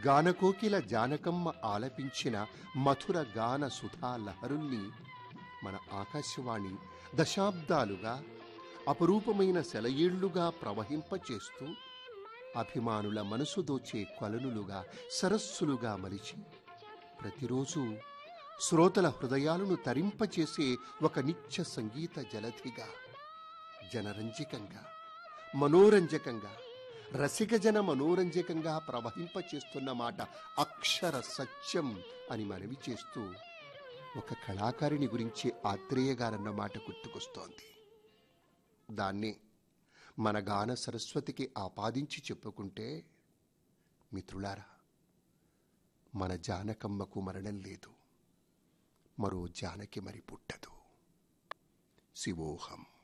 గానకోకిల జానకమ్మ ఆలపించిన మధుర గాన సుధా లహరుల్ని మన ఆకాశవాణి దశాబ్దాలుగా అపరూపమైన సెలయేళ్లుగా ప్రవహింపచేస్తూ అభిమానుల మనసు దోచే కొలనులుగా సరస్సులుగా మలిచి ప్రతిరోజు శ్రోతల హృదయాలను తరింపచేసే ఒక నిత్య సంగీత జలధిగా జనరంజకంగా మనోరంజకంగా రసికజన మనోరంజకంగా ప్రవహింపచేస్తున్న మాట అక్షర సత్యం అని మనవి చేస్తూ ఒక కళాకారిణి గురించి ఆత్రేయ గారన్న మాట గుర్తుకొస్తోంది దాన్నే మన గాన సరస్వతికి ఆపాదించి చెప్పుకుంటే మిత్రులారా మన జానకమ్మకు మరణం లేదు మరో జానకి మరి పుట్టదు శివోహం